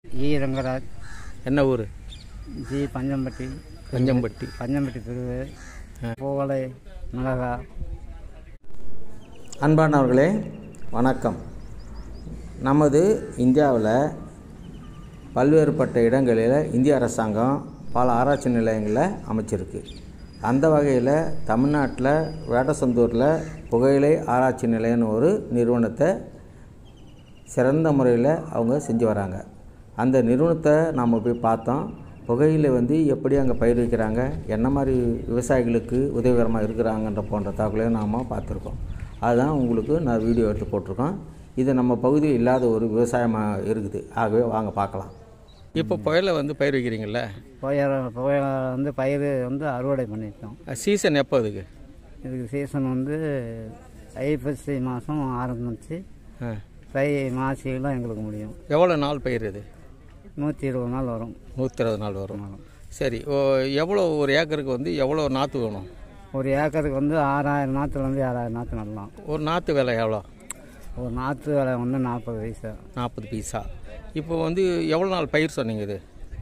இ ரங்கராஜ் என்ன ஊர் ஜி பஞ்சம்பட்டி பஞ்சம்பட்டி பஞ்சம்பட்டி பிரிவு பூவலை மிளகா அன்பானவர்களே வணக்கம் நமது இந்தியாவில் பல்வேறுபட்ட இடங்களில் இந்திய அரசாங்கம் பல ஆராய்ச்சி நிலையங்களை அமைச்சிருக்கு அந்த வகையில் தமிழ்நாட்டில் வேடசந்தூரில் புகையிலை ஆராய்ச்சி நிலையம்னு ஒரு நிறுவனத்தை சிறந்த முறையில் அவங்க செஞ்சு வராங்க அந்த நிறுவனத்தை நாம் போய் பார்த்தோம் புகையிலை வந்து எப்படி அங்கே பயிர் வைக்கிறாங்க என்ன மாதிரி விவசாயிகளுக்கு உதவிகரமாக இருக்கிறாங்கன்ற போன்ற தகவலையும் நாம் பார்த்துருக்கோம் அதுதான் உங்களுக்கு நான் வீடியோ எடுத்து போட்டிருக்கோம் இது நம்ம பகுதியில் இல்லாத ஒரு விவசாயமாக இருக்குது ஆகவே வாங்க பார்க்கலாம் இப்போ புயலை வந்து பயிர் வைக்கிறீங்கள புயல் புயல் வந்து பயிர் வந்து அறுவடை பண்ணிட்டோம் சீசன் எப்போ அதுக்கு இதுக்கு சீசன் வந்து ஐப்பசி மாதம் ஆரம்பிச்சு ஆ தை மாசியெல்லாம் எங்களுக்கு முடியும் எவ்வளோ நாள் பயிர் இது நூற்றி இருபது நாள் வரும் நூற்றி இருபது நாள் வரும் சரி ஓ எவ்வளோ ஒரு ஏக்கருக்கு வந்து எவ்வளோ நாற்று வேணும் ஒரு ஏக்கருக்கு வந்து ஆறாயிரம் நாற்றுலேருந்து ஏழாயிரம் நாற்று நடலாம் ஒரு நாற்று விலை எவ்வளோ ஒரு நாற்று விலை வந்து நாற்பது பைசா நாற்பது பைசா இப்போ வந்து எவ்வளோ நாள் பயிர் சொன்னீங்க இது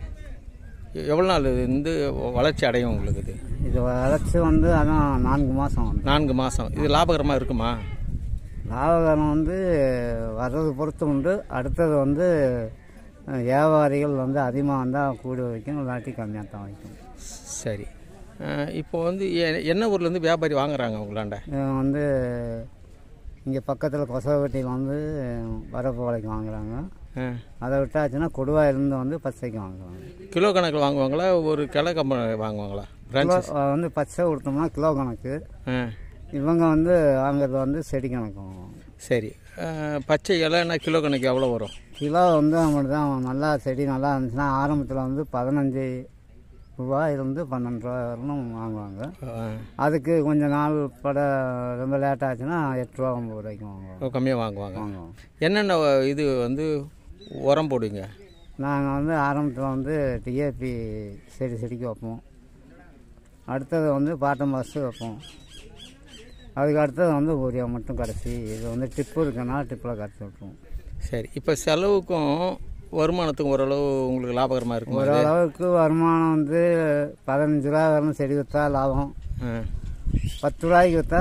எ- எவ்வளோ நாள் இது வந்து வளர்ச்சி அடையும் உங்களுக்கு இது இது வளர்ச்சி வந்து அதான் நான்கு மாதம் வந்து நான்கு மாதம் இது லாபகரமாக இருக்குமா லாபகரம் வந்து வர்றது பொறுத்து உண்டு அடுத்தது வந்து அஹ், வியாபாரிகள் வந்து அதிகமாக வந்தால் கூடி வைக்கும் இல்லாட்டி கம்மியாக தான் வைக்கும் சரி அஹ், இப்போ வந்து எ- என்ன ஊர்லேருந்து வியாபாரி வாங்குறாங்க உங்களாண்ட இது வந்து இங்கே பக்கத்தில் கொசவட்டியில் வந்து வரப்பு வலைக்கு வாங்குறாங்க அஹ், அதை விட்டாச்சுன்னா கொடுவாயிலேருந்து வந்து பச்சைக்கு வாங்குறாங்க கிலோ கணக்கில் வாங்குவாங்களா ஒரு கிளை கம்ப வாங்குவாங்களா கிலோ பிரான்ச்சஸ் அஹ், வந்து பச்சை கொடுத்தோம்னா கிலோ கணக்கு ஆ இவங்க வந்து வாங்குறது வந்து செடி கணக்கு வாங்குவாங்க சரி அஹ், பச்சை இலைன்னா கிலோ கணக்கு எவ்வளோ வரும் கிலோ வந்து நம்மளுக்கு தான் நல்லா செடி நல்லா இருந்துச்சுன்னா ஆரம்பத்தில் வந்து பதினஞ்சு ரூபாயிலிருந்து பன்னெண்டு ரூபா வரலும் வாங்குவாங்க அஹ், அதுக்கு கொஞ்சம் நாள் பட ரொம்ப லேட் ஆச்சுன்னா எட்டு ரூபா ஒம்பது ரூபாய்க்கு வாங்குவாங்க கம்மியாக வாங்குவாங்க வாங்குவோம் என்னென்ன இது வந்து உரம் போடுவீங்க நாங்கள் வந்து ஆரம்பத்தில் வந்து டிஏபி செடி செடிக்கு வைப்போம் அடுத்தது வந்து பாட்டம் பஸ்ஸு வைப்போம் அதுக்கு அடுத்தது வந்து ஊரியா மட்டும் கடைசி இது வந்து டிப்பு இருக்குன்னா டிப்பில் கரைச்சி விட்ருவோம் சரி இப்போ செலவுக்கும் வருமானத்துக்கும் ஓரளவு உங்களுக்கு லாபகரமாக இருக்குமா இது? ஓரளவுக்கு வருமானம் வந்து பதினஞ்சு ரூபா வரணும் செடி விற்றா லாபம் ஆ பத்து ரூபாய்க்கு விற்றா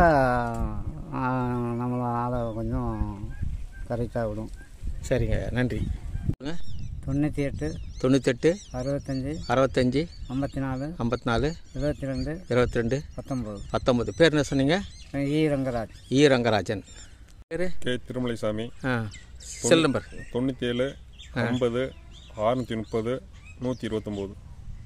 நம்மளை ஆளை கொஞ்சம் கரெக்டாக விடும் சரிங்க நன்றி தொண்ணூற்றி எட்டு தொண்ணூத்தெட்டு அறுபத்தஞ்சி அறுபத்தஞ்சி ஐம்பத்தி நாலு ஐம்பத்தி நாலு இருபத்தி ரெண்டு இருபத்தி ரெண்டு பத்தொம்பது பத்தொம்பது பேர் என்ன சொன்னீங்க ஈ ரங்கராஜ் ஈ ரங்கராஜன் பேர் கே திருமலைசாமி ஆ செல் நம்பர் தொண்ணூற்றி ஏழு ஐம்பது அறுநூற்றி முப்பது நூற்றி இருபத்தொம்போது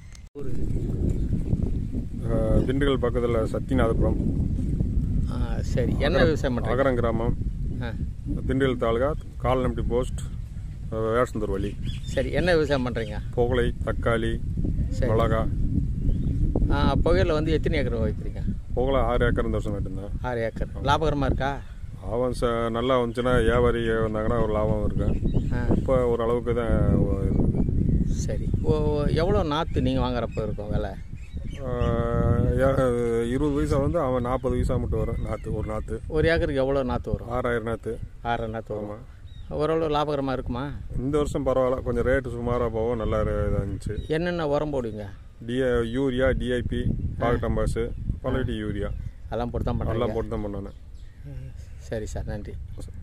திண்டுக்கல் பக்கத்தில் சத்தியநாதபுரம் ஆ சரி என்ன விவசாயம் பண்ணுறீங்க அகரம் கிராமம் ஆ திண்டுக்கல் தாலுகா கால்நம்பி போஸ்ட் வேடசந்தூர் வழி சரி என்ன விவசாயம் பண்ணுறீங்க புகழை தக்காளி சரி. மிளகா ஆ புகையில் வந்து எத்தனை ஏக்கர் வைக்கிறீங்க புகழை ஆறு ஏக்கர் இந்த வருஷம் நட்டுருந்தேன் ஆறு ஏக்கர் லாபகரமாக இருக்கா லாபம் ச நல்லா வந்துச்சுன்னா வியாபாரி வந்தாங்கன்னா ஒரு லாபம் இருக்கும் ஆ இப்போ ஓரளவுக்கு தான் இருக்குது சரி ஓ எவ்வளோ நாற்று நீங்கள் வாங்குறப்போ இருக்கும் விலை ஆஹ் ஏ- இருபது வயசா வந்து அவன் நாற்பது வயசா மட்டும் வரும் நாற்று ஒரு நாற்று ஒரு ஏக்கருக்கு எவ்வளோ நாற்று வரும் ஆறாயிரம் நாற்று ஆறு நாற்று வரும் ஓரளவு லாபகரமாக இருக்குமா இந்த வருஷம் பரவாயில்ல கொஞ்சம் ரேட்டு சுமாராக போகும் நல்லா இதாக இருந்துச்சு என்னென்ன உரம் போடுவீங்க டிஏ யூரியா டிஐபி பாகட்டம்பாஸு பழையடி யூரியா அதெல்லாம் போட்டு தான் பண்ணுறீங்க எல்லாம் போட்டு தான் பண்ணேன் சரி சார் நன்றி